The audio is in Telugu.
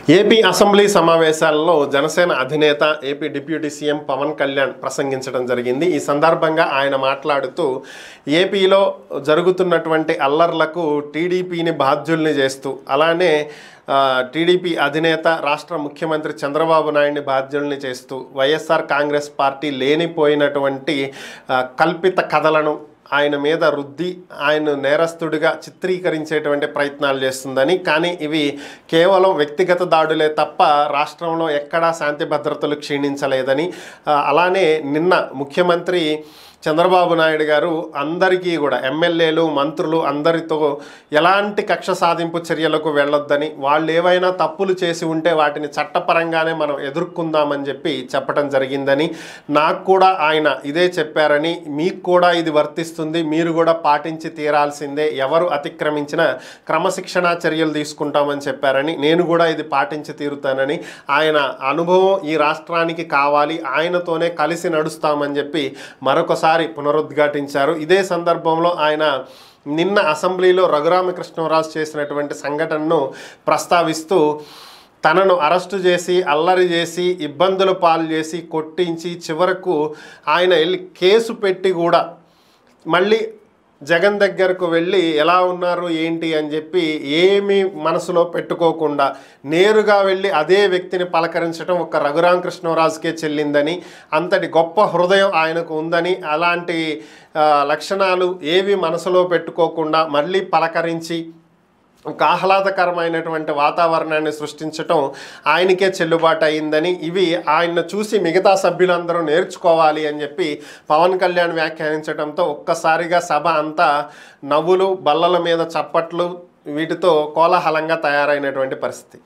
ఏపీ అసెంబ్లీ సమావేశాల్లో జనసేన అధినేత AP deputy CM Pawan Kalyan ప్రసంగించడం జరిగింది ఈ సందర్భంగా ఆయన మాట్లాడుతూ ఏపీలో జరుగుతున్నటువంటి అల్లర్లకు టీడీపీని బాధ్యుల్ని చేస్తూ అలానే ఆ, టీడీపీ అధినేత రాష్ట్ర ముఖ్యమంత్రి చంద్రబాబు నాయుడిని బాధ్యుల్ని చేస్తూ వైఎస్ఆర్ కాంగ్రెస్ పార్టీ లేనిపోయినటువంటి ఆ, కల్పిత కథలను ఆయన మీద రుద్ది ఆయన నేరస్తుడిగా చిత్రీకరించేటువంటి ప్రయత్నాలు చేస్తుందని కానీ ఇవి కేవలం వ్యక్తిగత దాడులే తప్ప రాష్ట్రంలో ఎక్కడా శాంతి భద్రతలు క్షీణించలేదని ఆ, అలానే నిన్న ముఖ్యమంత్రి చంద్రబాబు నాయుడు గారు అందరికీ కూడా ఎమ్మెల్యేలు మంత్రులు అందరితో ఎలాంటి కక్ష సాధింపు చర్యలకు వెళ్ళొద్దని వాళ్ళు ఏవైనా తప్పులు చేసి ఉంటే వాటిని చట్టపరంగానే మనం ఎదుర్కొందామని చెప్పి చెప్పడం జరిగిందని నాకు కూడా ఆయన ఇదే చెప్పారని మీకు కూడా ఇది వర్తిస్తుంది మీరు కూడా పాటించి తీరాల్సిందే ఎవరు అతిక్రమించిన క్రమశిక్షణా చర్యలు తీసుకుంటామని చెప్పారని నేను కూడా ఇది పాటించి తీరుతానని ఆయన అనుభవం ఈ రాష్ట్రానికి కావాలి ఆయనతోనే కలిసి నడుస్తామని చెప్పి మరొకసారి పునరుద్ఘాటించారు ఇదే సందర్భంలో ఆయన నిన్న అసెంబ్లీలో రఘురామకృష్ణరాజు చేసినటువంటి సంఘటనను ప్రస్తావిస్తూ తనను అరెస్టు చేసి అల్లరి చేసి ఇబ్బందులు పాలు చేసి కొట్టించి చివరకు ఆయన వెళ్ళి కేసు పెట్టి కూడా మళ్ళీ జగన్ దగ్గరకు వెళ్ళి ఎలా ఉన్నారు ఏంటి అని చెప్పి ఏమీ మనసులో పెట్టుకోకుండా నేరుగా వెళ్ళి అదే వ్యక్తిని పలకరించడం ఒక రఘురామకృష్ణరాజుకే చెల్లిందని అంతటి గొప్ప హృదయం ఆయనకు ఉందని అలాంటి ఆ, లక్షణాలు ఏవి మనసులో పెట్టుకోకుండా మళ్ళీ పలకరించి ఒక ఆహ్లాదకరమైనటువంటి వాతావరణాన్ని సృష్టించటం ఆయనకే చెల్లుబాటు అయిందని ఇవి ఆయన చూసి మిగతా సభ్యులందరూ నేర్చుకోవాలి అని చెప్పి పవన్ కళ్యాణ్ వ్యాఖ్యానించడంతో ఒక్కసారిగా సభ అంతా నవ్వులు బల్లల మీద చప్పట్లు వీటితో కోలాహలంగా తయారైనటువంటి పరిస్థితి